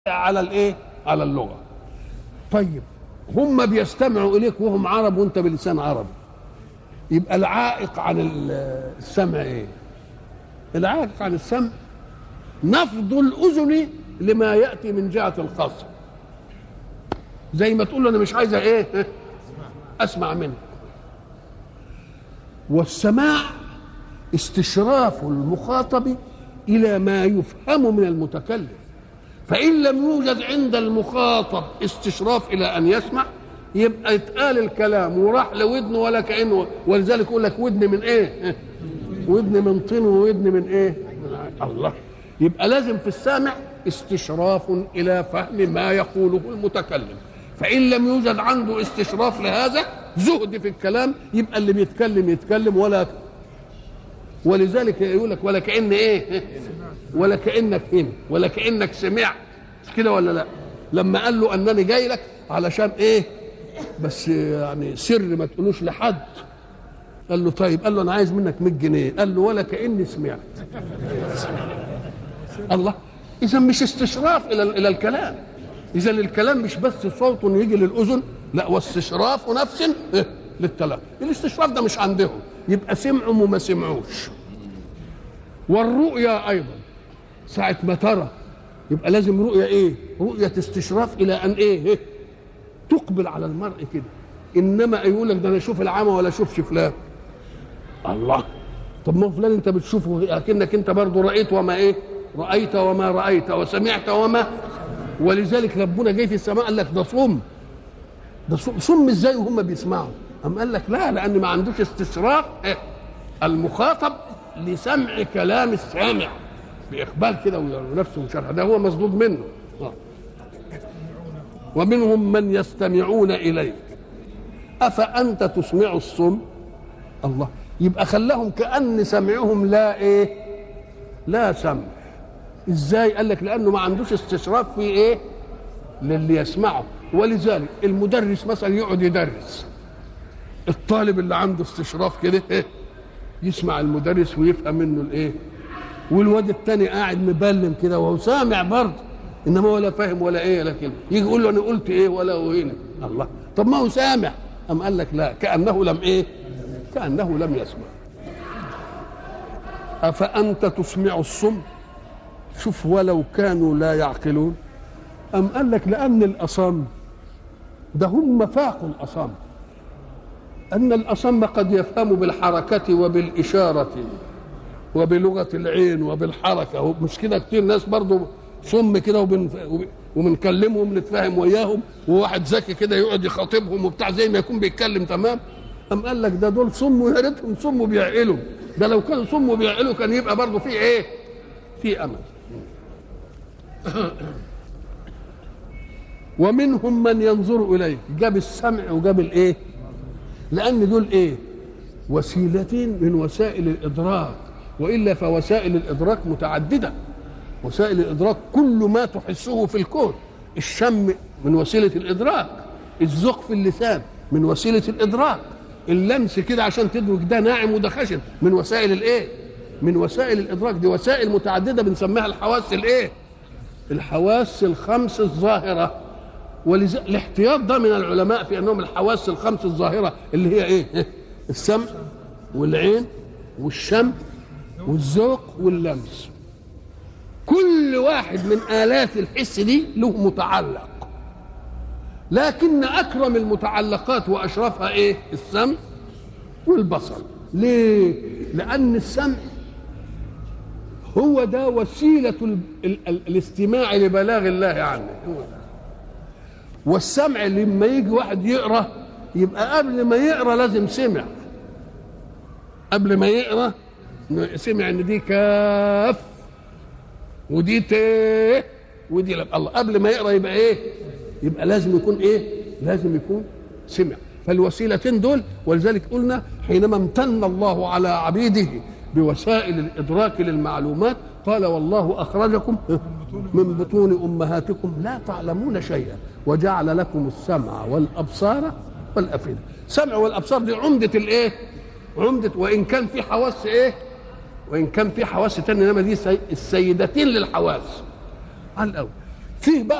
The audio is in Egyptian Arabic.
على الايه على اللغه طيب هم بيستمعوا اليك وهم عرب وانت بلسان عربي يبقى العائق عن ال- السمع ايه العائق عن السمع نفض الاذن لما ياتي من جهه الخصم زي ما تقول له انا مش عايزه ايه اسمع منك والسماع استشراف المخاطب الى ما يفهم من المتكلم فان لم يوجد عند المخاطب استشراف الى ان يسمع يبقى اتقال الكلام وراح لودنه ولا كانه ولذلك يقول لك ودن من ايه ودن من طين وودن من ايه من الله يبقى لازم في السامع استشراف الى فهم ما يقوله المتكلم فان لم يوجد عنده استشراف لهذا زهد في الكلام يبقى اللي بيتكلم يتكلم ولا ولذلك يقول لك ولا كأن ايه ولا كأنك هنا ولا كأنك سمعت مش كده ولا لا لما قال له انني جاي لك علشان ايه بس يعني سر ما تقولوش لحد قال له طيب قال له انا عايز منك 100 جنيه قال له ولا كأني سمعت الله اذا مش استشراف الى الى الكلام اذا الكلام مش بس صوت يجي للاذن لا واستشراف نفس إيه؟ للكلام الاستشراف ده مش عندهم يبقى سمعوا وما سمعوش والرؤيا ايضا ساعه ما ترى يبقى لازم رؤيه ايه رؤيه استشراف الى ان ايه, إيه؟ تقبل على المرء كده انما يقول لك ده انا اشوف العمى ولا اشوفش فلان الله طب ما هو فلان انت بتشوفه اكنك انت برضه رايت وما ايه رايت وما رايت وسمعت وما ولذلك ربنا جاي في السماء قال لك ده صم ده صم, صم ازاي وهم بيسمعوا أم قال لك لا لأن ما عندوش استشراف إيه؟ المخاطب لسمع كلام السامع بإقبال كده ونفسه وشرح ده هو مصدود منه آه. ومنهم من يستمعون إليك أفأنت تسمع الصم الله يبقى خلاهم كأن سمعهم لا إيه لا سمع إزاي قال لك لأنه ما عندوش استشراف في إيه للي يسمعه ولذلك المدرس مثلا يقعد يدرس الطالب اللي عنده استشراف كده إيه؟ يسمع المدرس ويفهم منه الايه والواد التاني قاعد مبلم كده وهو سامع برضه انما ولا فاهم ولا ايه لكن يجي يقول له انا قلت ايه ولا هنا الله طب ما هو سامع ام قال لك لا كانه لم ايه كانه لم يسمع افانت تسمع الصم شوف ولو كانوا لا يعقلون ام قال لك لان الاصم ده هم فاقوا الاصم أن الأصم قد يفهم بالحركة وبالإشارة وبلغة العين وبالحركة مش كده كتير ناس برضو صم كده وبن وبنكلمهم نتفاهم وياهم وواحد ذكي كده يقعد يخاطبهم وبتاع زي ما يكون بيتكلم تمام أم قال لك ده دول صم ويا ريتهم صم وبيعقلوا ده لو كانوا صم وبيعقلوا كان يبقى برضه في إيه؟ في أمل ومنهم من ينظر إليك جاب السمع وجاب الإيه؟ لان دول ايه وسيلتين من وسائل الادراك والا فوسائل الادراك متعدده وسائل الادراك كل ما تحسه في الكون الشم من وسيله الادراك الذوق في اللسان من وسيله الادراك اللمس كده عشان تدرك ده ناعم وده خشن من وسائل الايه من وسائل الادراك دي وسائل متعدده بنسميها الحواس الايه الحواس الخمس الظاهره ولذلك الاحتياط ده من العلماء في انهم الحواس الخمس الظاهره اللي هي ايه؟ السمع والعين والشم والذوق واللمس. كل واحد من الات الحس دي له متعلق. لكن اكرم المتعلقات واشرفها ايه؟ السمع والبصر. ليه؟ لان السمع هو ده وسيله ال ال ال الاستماع لبلاغ الله عنه. هو ده. والسمع لما يجي واحد يقرا يبقى قبل ما يقرا لازم سمع قبل ما يقرا سمع ان دي كاف ودي ت ودي لب. الله قبل ما يقرا يبقى ايه يبقى لازم يكون ايه لازم يكون سمع فالوسيلتين دول ولذلك قلنا حينما امتن الله على عبيده بوسائل الادراك للمعلومات قال والله اخرجكم من بطون امهاتكم لا تعلمون شيئا وجعل لكم السمع والابصار والافئده سمع والابصار دي عمده الايه عمده وان كان في حواس ايه وان كان في حواس تانية انما دي السيدتين للحواس على الاول فيه بقى